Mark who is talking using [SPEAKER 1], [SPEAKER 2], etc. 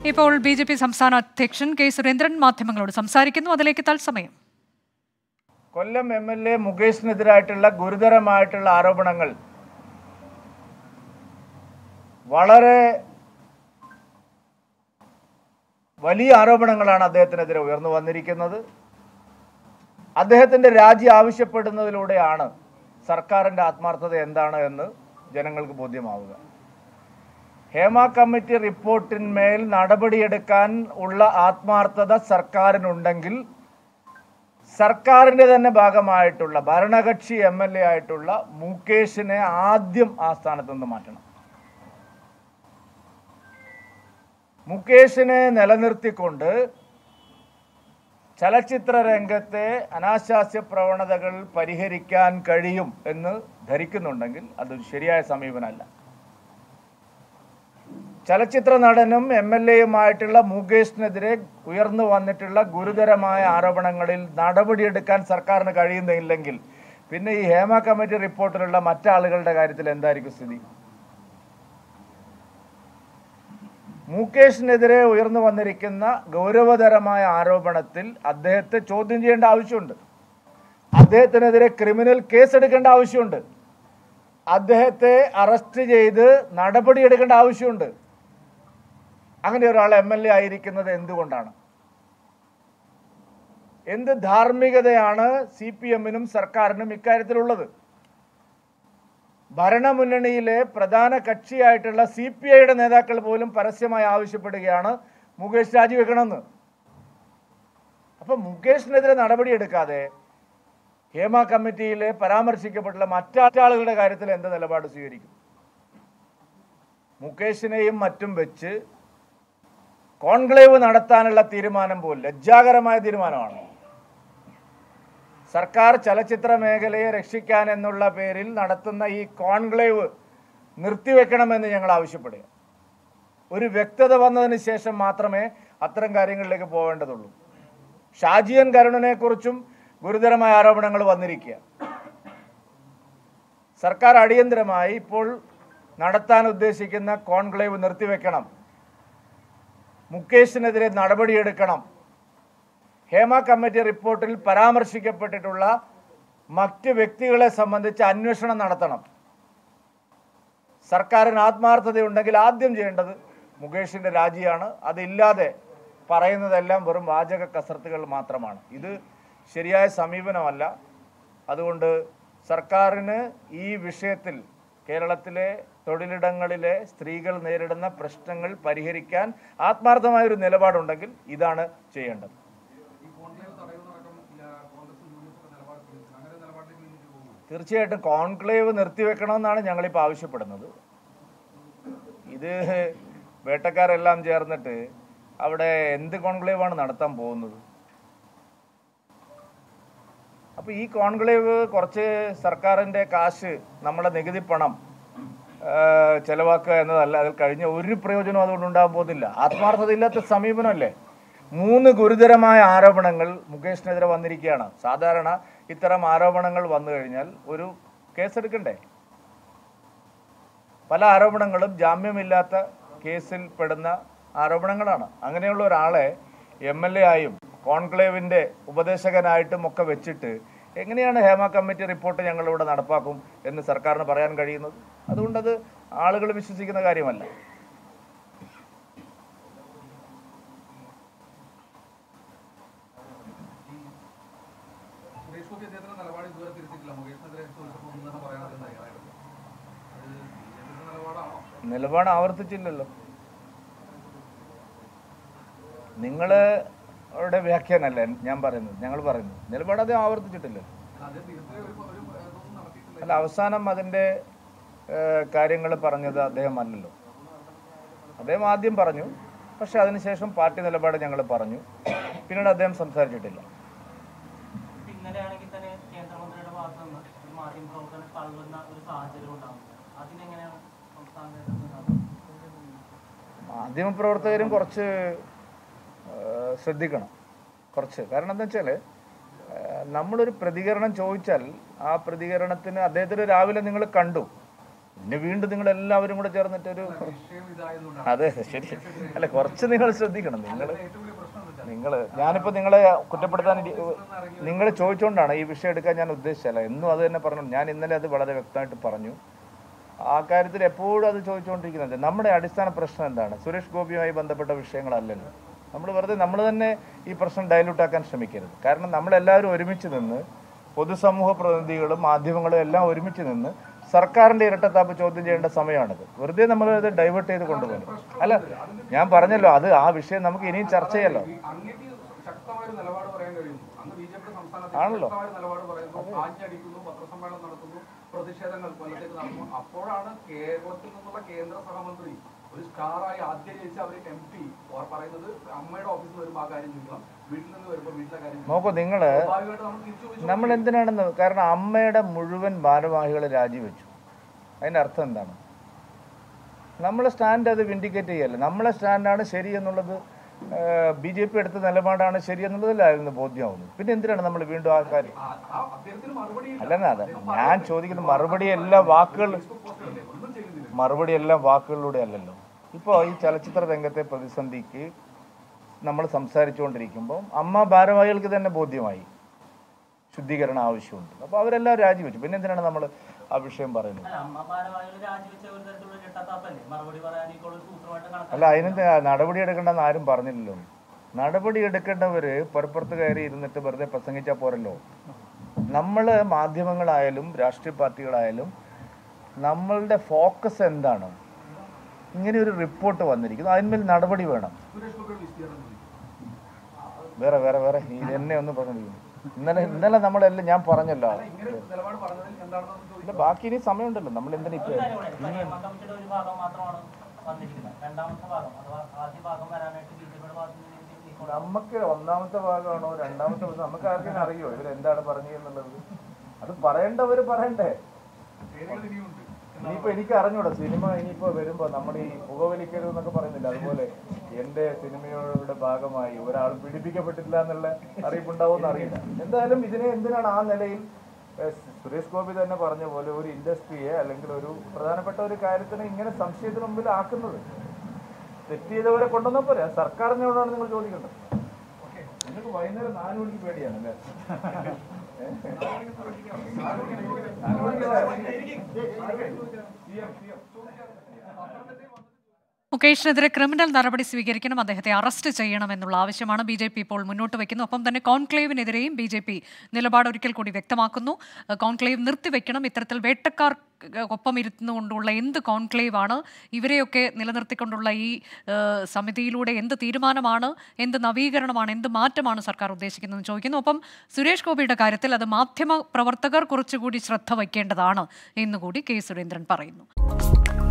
[SPEAKER 1] ഇപ്പോൾ B J P സംസ്ഥാന അധ്യക്ഷൻ കെ സുരേന്ദ്രൻ മാധ്യമങ്ങളോട് സംസാരിക്കുന്നു അതിലേക്ക് തത്സമയം
[SPEAKER 2] കൊല്ലം എം എൽ എ മുകേഷിനെതിരായിട്ടുള്ള ഗുരുതരമായിട്ടുള്ള ആരോപണങ്ങൾ വളരെ വലിയ ആരോപണങ്ങളാണ് അദ്ദേഹത്തിനെതിരെ ഉയർന്നു വന്നിരിക്കുന്നത് അദ്ദേഹത്തിന്റെ രാജി ആവശ്യപ്പെടുന്നതിലൂടെയാണ് സർക്കാരിന്റെ ആത്മാർത്ഥത എന്താണ് എന്ന് ജനങ്ങൾക്ക് ബോധ്യമാവുക ഹേമ കമ്മിറ്റി റിപ്പോർട്ടിന്മേൽ നടപടിയെടുക്കാൻ ഉള്ള ആത്മാർത്ഥത സർക്കാരിനുണ്ടെങ്കിൽ സർക്കാരിന്റെ തന്നെ ഭാഗമായിട്ടുള്ള ഭരണകക്ഷി എം എൽ എ ആയിട്ടുള്ള മുകേഷിനെ ആദ്യം ആ സ്ഥാനത്ത് നിന്ന് മാറ്റണം മുകേഷിനെ നിലനിർത്തിക്കൊണ്ട് ചലച്ചിത്ര രംഗത്തെ അനാശാസ്യ പ്രവണതകൾ പരിഹരിക്കാൻ കഴിയും എന്ന് ധരിക്കുന്നുണ്ടെങ്കിൽ അത് ശരിയായ സമീപനമല്ല ചലച്ചിത്ര നടനും എം എൽ എയുമായിട്ടുള്ള മുകേഷിനെതിരെ ഉയർന്നു വന്നിട്ടുള്ള ഗുരുതരമായ ആരോപണങ്ങളിൽ നടപടിയെടുക്കാൻ സർക്കാരിന് കഴിയുന്നില്ലെങ്കിൽ പിന്നെ ഈ ഹേമ കമ്മിറ്റി റിപ്പോർട്ടിലുള്ള മറ്റാളുകളുടെ കാര്യത്തിൽ എന്തായിരിക്കും സ്ഥിതി മുകേഷിനെതിരെ ഉയർന്നു വന്നിരിക്കുന്ന ഗൗരവതരമായ ആരോപണത്തിൽ അദ്ദേഹത്തെ ചോദ്യം ചെയ്യേണ്ട ആവശ്യമുണ്ട് അദ്ദേഹത്തിനെതിരെ ക്രിമിനൽ കേസ് എടുക്കേണ്ട ആവശ്യമുണ്ട് അദ്ദേഹത്തെ അറസ്റ്റ് ചെയ്ത് നടപടിയെടുക്കേണ്ട ആവശ്യമുണ്ട് അങ്ങനെ ഒരാൾ എം എൽ എ ആയിരിക്കുന്നത് എന്തുകൊണ്ടാണ് എന്ത് ധാർമ്മികതയാണ് സി പി എമ്മിനും സർക്കാരിനും ഇക്കാര്യത്തിലുള്ളത് ഭരണമുന്നണിയിലെ പ്രധാന കക്ഷിയായിട്ടുള്ള സി പി ഐയുടെ നേതാക്കൾ പോലും പരസ്യമായി ആവശ്യപ്പെടുകയാണ് മുകേഷ് രാജിവെക്കണമെന്ന് അപ്പൊ മുകേഷിനെതിരെ നടപടിയെടുക്കാതെ ഹേമ കമ്മിറ്റിയിലെ പരാമർശിക്കപ്പെട്ടുള്ള മറ്റാളുകളുടെ കാര്യത്തിൽ എന്ത് നിലപാട് സ്വീകരിക്കും മുകേഷിനെയും മറ്റും വെച്ച് കോൺക്ലേവ് നടത്താനുള്ള തീരുമാനം പോലും ലജ്ജാകരമായ തീരുമാനമാണ് സർക്കാർ ചലച്ചിത്ര മേഖലയെ രക്ഷിക്കാൻ എന്നുള്ള പേരിൽ നടത്തുന്ന ഈ കോൺക്ലേവ് നിർത്തിവെക്കണമെന്ന് ഞങ്ങൾ ആവശ്യപ്പെടുക ഒരു വ്യക്തത വന്നതിന് ശേഷം മാത്രമേ അത്തരം കാര്യങ്ങളിലേക്ക് പോവേണ്ടതുള്ളൂ ഷാജിയൻ കരുണനെ കുറിച്ചും ഗുരുതരമായ ആരോപണങ്ങൾ വന്നിരിക്കുക സർക്കാർ അടിയന്തരമായി ഇപ്പോൾ നടത്താൻ ഉദ്ദേശിക്കുന്ന കോൺക്ലേവ് നിർത്തിവെക്കണം മുകേഷിനെതിരെ നടപടിയെടുക്കണം ഹേമ കമ്മിറ്റി റിപ്പോർട്ടിൽ പരാമർശിക്കപ്പെട്ടിട്ടുള്ള മറ്റ് വ്യക്തികളെ സംബന്ധിച്ച് അന്വേഷണം നടത്തണം സർക്കാരിന് ആത്മാർത്ഥതയുണ്ടെങ്കിൽ ആദ്യം ചെയ്യേണ്ടത് മുകേഷിന്റെ രാജിയാണ് അതില്ലാതെ പറയുന്നതെല്ലാം വെറും വാചക കസർത്തുകൾ മാത്രമാണ് ഇത് ശരിയായ സമീപനമല്ല അതുകൊണ്ട് സർക്കാരിന് ഈ വിഷയത്തിൽ കേരളത്തിലെ തൊഴിലിടങ്ങളിലെ സ്ത്രീകൾ നേരിടുന്ന പ്രശ്നങ്ങൾ പരിഹരിക്കാൻ ആത്മാർത്ഥമായ ഒരു നിലപാടുണ്ടെങ്കിൽ ഇതാണ് ചെയ്യേണ്ടത് തീർച്ചയായിട്ടും കോൺക്ലേവ് നിർത്തിവെക്കണമെന്നാണ് ഞങ്ങളിപ്പോൾ ആവശ്യപ്പെടുന്നത് ഇത് വേട്ടക്കാരെല്ലാം ചേർന്നിട്ട് അവിടെ എന്ത് കോൺക്ലേവാണ് നടത്താൻ പോകുന്നത് അപ്പോൾ ഈ കോൺക്ലേവ് കുറച്ച് സർക്കാരിൻ്റെ കാശ് നമ്മുടെ നികുതി പണം ആ, ചെലവാക്കുക എന്നതല്ല അതിൽ കഴിഞ്ഞ ഒരു പ്രയോജനവും അതുകൊണ്ട് ഉണ്ടാകാൻ പോകുന്നില്ല ആത്മാർത്ഥതയില്ലാത്ത സമീപനമല്ലേ മൂന്ന് ഗുരുതരമായ ആരോപണങ്ങൾ മുകേഷിനെതിരെ വന്നിരിക്കുകയാണ് സാധാരണ ഇത്തരം ആരോപണങ്ങൾ വന്നു കഴിഞ്ഞാൽ ഒരു കേസെടുക്കണ്ടേ പല ആരോപണങ്ങളും ജാമ്യമില്ലാത്ത കേസിൽ പെടുന്ന ആരോപണങ്ങളാണ് അങ്ങനെയുള്ള ഒരാളെ എം എൽ എ ആയും കോൺക്ലേവിൻ്റെ ഉപദേശകനായിട്ടും ഒക്കെ വെച്ചിട്ട് എങ്ങനെയാണ് ഹേമ കമ്മിറ്റി റിപ്പോർട്ട് ഞങ്ങളിവിടെ നടപ്പാക്കും എന്ന് സർക്കാരിന് പറയാൻ കഴിയുന്നത് അതുകൊണ്ടത് ആളുകൾ വിശ്വസിക്കുന്ന കാര്യമല്ല
[SPEAKER 3] സുരേഷ് ഗോപി അദ്ദേഹത്തിന്റെ നിലപാട് ഇതുവരെ തിരുത്തിയിട്ടില്ല മുകേഷിനെതിരെ ചോദിച്ചപ്പോൾ ഒന്നും തന്നെ പറയാൻ തയ്യാറായിരുന്നു അത് ബിജെപിയുടെ നിലപാടാണോ
[SPEAKER 2] നിലപാട് ആവർത്തിച്ചില്ലല്ലോ നിങ്ങൾ യുടെ വ്യാഖ്യാനമല്ലേ ഞാൻ പറയുന്നത് ഞങ്ങൾ പറയുന്നത് നിലപാട് അദ്ദേഹം ആവർത്തിച്ചിട്ടില്ല
[SPEAKER 3] അദ്ദേഹം തിരുത്തിയ ഒരു ഒരു ഇതൊന്നും നടത്തിയിട്ടില്ല
[SPEAKER 2] അല്ല അവസാനം അതിൻ്റെ കാര്യങ്ങൾ പറഞ്ഞത് അദ്ദേഹം അല്ലല്ലോ അദ്ദേഹം ആദ്യം പറഞ്ഞു പക്ഷെ അതിനുശേഷം പാർട്ടി നിലപാട് ഞങ്ങൾ പറഞ്ഞു പിന്നീട് അദ്ദേഹം സംസാരിച്ചിട്ടില്ല
[SPEAKER 4] ഇന്നലെയാണെങ്കിൽ തന്നെ കേന്ദ്രമന്ത്രിയുടെ ഭാഗത്ത് നിന്ന് ഒരു മാധ്യമപ്രവർത്തനം തള്ളുന്ന ഒരു സാഹചര്യം ഉണ്ടാകും അതിനെങ്ങനെയാണ് സംസ്ഥാന നേതൃത്വം കാണുന്നത്?
[SPEAKER 2] മാധ്യമപ്രവർത്തകരും കുറച്ച് ആ, ശ്രദ്ധിക്കണം കുറച്ച് കാരണം എന്താ വെച്ചാൽ നമ്മളൊരു പ്രതികരണം ചോദിച്ചാൽ ആ പ്രതികരണത്തിന് അദ്ദേഹത്തിന് രാവിലെ നിങ്ങൾ കണ്ടു പിന്നെ വീണ്ടും നിങ്ങൾ എല്ലാവരും കൂടെ ചേർന്നിട്ട് ഒരു
[SPEAKER 3] വിഷയം ഇതായതുകൊണ്ടാണ്
[SPEAKER 2] അതെ ശരി അല്ല കുറച്ച് നിങ്ങൾ ശ്രദ്ധിക്കണം നിങ്ങൾ
[SPEAKER 3] ഏറ്റവും വലിയ പ്രശ്നം എന്താ വെച്ചാൽ
[SPEAKER 2] നിങ്ങൾ ഞാനിപ്പോൾ നിങ്ങളെ കുറ്റപ്പെടുത്താൻ നിങ്ങൾ ചോദിച്ചുകൊണ്ടാണ് ഈ വിഷയം എടുക്കാൻ ഞാൻ ഉദ്ദേശിച്ചല്ല എന്നും അത് തന്നെ പറഞ്ഞു ഞാൻ ഇന്നലെ അത് വളരെ വ്യക്തമായിട്ട് പറഞ്ഞു ആ കാര്യത്തിൽ എപ്പോഴും അത് ചോദിച്ചുകൊണ്ടിരിക്കുന്നത് നമ്മുടെ അടിസ്ഥാന പ്രശ്നം എന്താണ് സുരേഷ് ഗോപിയുമായി ബന്ധപ്പെട്ട വിഷയങ്ങളല്ലല്ലോ നമ്മൾ വെറുതെ നമ്മൾ തന്നെ ഈ പ്രശ്നം ഡയലൂട്ട് ആക്കാൻ ശ്രമിക്കരുത് കാരണം നമ്മളെല്ലാവരും ഒരുമിച്ച് നിന്ന് പൊതുസമൂഹ പ്രതിനിധികളും മാധ്യമങ്ങളും എല്ലാം ഒരുമിച്ച് നിന്ന് സർക്കാരിന്റെ ഇരട്ടത്താപ്പ് ചോദ്യം ചെയ്യേണ്ട സമയമാണിത് വെറുതെ നമ്മൾ ഇത് ഡൈവേർട്ട് ചെയ്ത് കൊണ്ടുപോകും അല്ല ഞാൻ പറഞ്ഞല്ലോ അത് ആ വിഷയം നമുക്ക് ഇനിയും ചർച്ച ചെയ്യാലോ
[SPEAKER 3] ഈ അങ്ങേക്ക് ശക്തമായ ഒരു നിലപാട് പറയാൻ കഴിയുന്നു അങ്ങ് ബി ജെ പി സംസ്ഥാനത്ത്
[SPEAKER 2] ആണല്ലോ.
[SPEAKER 3] ശക്തമായ നിലപാട് പറയുന്നു ആഞ്ഞടിക്കുന്നു പത്രസമ്മേളനം നടത്തുന്നു പ്രതിഷേധങ്ങൾ കൊല്ലത്തേക്ക് നടത്തുന്നു അപ്പോഴാണ് കേരളത്തിൽ നിന്നുള്ള കേന്ദ്ര സഹമന്ത്രി ഒരു സ്റ്റാറായി ആദ്യം ജയിച്ച അവർ എം പി പറയുന്നത് അമ്മയുടെ ഓഫീസിൽ നിന്ന് വരുമ്പോൾ ആ കാര്യം ചോദിക്കണം വീട്ടിൽ നിന്ന് വരുമ്പോൾ വീട്ടിലെ കാര്യം ചോദിക്കണം.
[SPEAKER 2] നോക്കൂ നിങ്ങള്
[SPEAKER 3] സ്വാഭാവികമായിട്ട് നമ്മൾ തിരിച്ചു ചോദിച്ചു
[SPEAKER 2] നമ്മൾ എന്തിനാണെന്ന് കാരണം അമ്മയുടെ മുഴുവൻ ഭാരവാഹികൾ രാജിവെച്ചു അതിന്റെ അർത്ഥം എന്താണ് നമ്മളെ സ്റ്റാൻഡ് അത് വിൻഡിക്കേറ്റ് ചെയ്യല്ലേ നമ്മളെ സ്റ്റാൻഡാണ് ശരി എന്നുള്ളത് ബി ജെ പി എടുത്ത നിലപാടാണ് ശരി എന്നുള്ളതിലായിരുന്നു ബോധ്യമാവുന്നത് പിന്നെ എന്തിനാണ് നമ്മൾ വീണ്ടും ആ കാര്യം
[SPEAKER 3] ആ- ആ അദ്ദേഹത്തിന് മറുപടി
[SPEAKER 2] അല്ലെന്നാ അതെ ഞാൻ ചോദിക്കുന്ന മറുപടി എല്ലാ വാക്കുകൾ
[SPEAKER 3] പോസ്റ്റല്ലേ ഒന്നും ചെയ്യുന്നില്ല
[SPEAKER 2] മറുപടി എല്ലാം വാക്കുകളിലൂടെ അല്ലല്ലോ ഇപ്പോൾ ഈ ചലച്ചിത്ര രംഗത്തെ പ്രതിസന്ധിക്ക് നമ്മൾ സംസാരിച്ചുകൊണ്ടിരിക്കുമ്പോൾ അമ്മ ഭാരവാഹികൾക്ക് തന്നെ ബോധ്യമായി ശുദ്ധീകരണം ആവശ്യമുണ്ട് അപ്പോൾ അവരെല്ലാം രാജിവെച്ചു പിന്നെ എന്തിനാണ് നമ്മൾ ആ വിഷയം പറയുന്നത്
[SPEAKER 4] അല്ല അമ്മ ഭാരവാഹികൾ രാജിവെച്ച ഒരു തരത്തിലുള്ള ഇരട്ടത്താപ്പല്ലേ മറുപടി പറയാനേക്കുള്ള ഒരു സൂത്രമായിട്ട് കണക്കാക്കി
[SPEAKER 2] അല്ല അതിനെന്ത് നടപടി എടുക്കേണ്ടെന്ന് ആരും പറഞ്ഞില്ലല്ലോ നടപടി എടുക്കേണ്ടവര് പുറപ്പുറത്ത് കയറി ഇരുന്നിട്ട് വെറുതെ പ്രസംഗിച്ചാൽ പോരല്ലോ നമ്മൾ മാധ്യമങ്ങളായാലും രാഷ്ട്രീയ പാർട്ടികളായാലും നമ്മളുടെ ഫോക്കസ് എന്താണ് ഇങ്ങനെ ഒരു റിപ്പോർട്ട് വന്നിരിക്കുന്നു അതിന്മേൽ നടപടി വേണം
[SPEAKER 3] സുരേഷ് ഗോപിയുടെ വിസ്തീർണം ചോദിക്കും
[SPEAKER 2] വേറെ വേറെ വേറെ ഈ എന്നെ ഒന്ന് പറഞ്ഞിരിക്കുന്നു ഇന്നലെ ഇന്നലെ നമ്മളെല്ലാം ഞാൻ പറഞ്ഞല്ലോ
[SPEAKER 3] ഇങ്ങനെ ഒരു നിലപാട് പറഞ്ഞതിൽ എന്താണെന്ന് ചോദിക്കും
[SPEAKER 2] ഇല്ല ബാക്കി ഇനി സമയമുണ്ടല്ലോ നമ്മൾ എന്തിനാ ഇപ്പൊ
[SPEAKER 4] ഒരു കാര്യമാണ് ഇപ്പൊ നിയമ കമ്മിറ്റിയുടെ ഒരു ഭാഗം മാത്രമാണ് വന്നിരിക്കുന്നത് രണ്ടാമത്തെ ഭാഗം അഥവാ ആദ്യ ഭാഗം വരാനായിട്ട് ബി ജെ പിയുടെ ഭാഗത്ത് നിന്ന് എന്തെങ്കിലും നീക്കം
[SPEAKER 2] നമുക്ക് ഒന്നാമത്തെ ഭാഗമാണോ രണ്ടാമത്തെ ഭാഗം നമുക്ക് ആർക്കും അറിയോ ഇവരെന്താണ് പറഞ്ഞെന്നുള്ളത് അത് പറയേണ്ടവര് പറയണ്ടേ
[SPEAKER 3] പേരുകൾ ഇനിയുണ്ട്
[SPEAKER 2] ഇനിയിപ്പോ എനിക്ക് അറിഞ്ഞൂടാ സിനിമ ഇനിയിപ്പോ വരുമ്പോ നമ്മൾ ഈ പുകവലിക്കരുത് എന്നൊക്കെ പറയുന്നില്ല അതുപോലെ എന്റെ സിനിമയുടെ ഭാഗമായി ഒരാൾ പീഡിപ്പിക്കപ്പെട്ടില്ല എന്നുള്ള അറിയിപ്പുണ്ടാവുമെന്ന് അറിയില്ല എന്തായാലും ഇതിനെ എന്തിനാണ് ആ നിലയിൽ ഏഹ്, സുരേഷ് ഗോപി തന്നെ പറഞ്ഞ പോലെ ഒരു ഇൻഡസ്ട്രിയെ അല്ലെങ്കിൽ ഒരു പ്രധാനപ്പെട്ട ഒരു കാര്യത്തിനെ ഇങ്ങനെ സംശയത്തിന് മുമ്പിൽ ആക്കുന്നത് തെറ്റ് ചെയ്തവരെ കൊണ്ടുവന്നാൽ പോരെ അത് സർക്കാരിനോടാണ് നിങ്ങൾ ചോദിക്കേണ്ടത് നിങ്ങൾക്ക് വൈകുന്നേരം നാല് മണിക്ക് പേടിയാണ് അല്ലേ
[SPEAKER 1] മുകേഷിനെതിരെ ക്രിമിനൽ നടപടി സ്വീകരിക്കണം അദ്ദേഹത്തെ അറസ്റ്റ് ചെയ്യണമെന്നുള്ള ആവശ്യമാണ് ബി ജെ പി ഇപ്പോൾ മുന്നോട്ട് വയ്ക്കുന്നത് ഒപ്പം തന്നെ കോൺക്ലേവിനെതിരെയും ബി ജെ പി നിലപാട് ഒരിക്കൽ കൂടി വ്യക്തമാക്കുന്നു ഏഹ് കോൺക്ലേവ് നിർത്തിവെക്കണം ഇത്തരത്തിൽ വേട്ടക്കാർ ഒപ്പം ഇരുന്നുകൊണ്ടുള്ള എന്ത് കോൺക്ലേവ് ആണ് ഇവരെയൊക്കെ നിലനിർത്തിക്കൊണ്ടുള്ള ഈ ഏഹ് സമിതിയിലൂടെ എന്ത് തീരുമാനമാണ് എന്ത് നവീകരണമാണ് എന്ത് മാറ്റമാണ് സർക്കാർ ഉദ്ദേശിക്കുന്നതെന്ന് ചോദിക്കുന്നു ഒപ്പം സുരേഷ് ഗോപിയുടെ കാര്യത്തിൽ അത് മാധ്യമ പ്രവർത്തകർ കുറച്ചുകൂടി ശ്രദ്ധ വയ്ക്കേണ്ടതാണ് എന്നുകൂടി കെ സുരേന്ദ്രൻ പറയുന്നു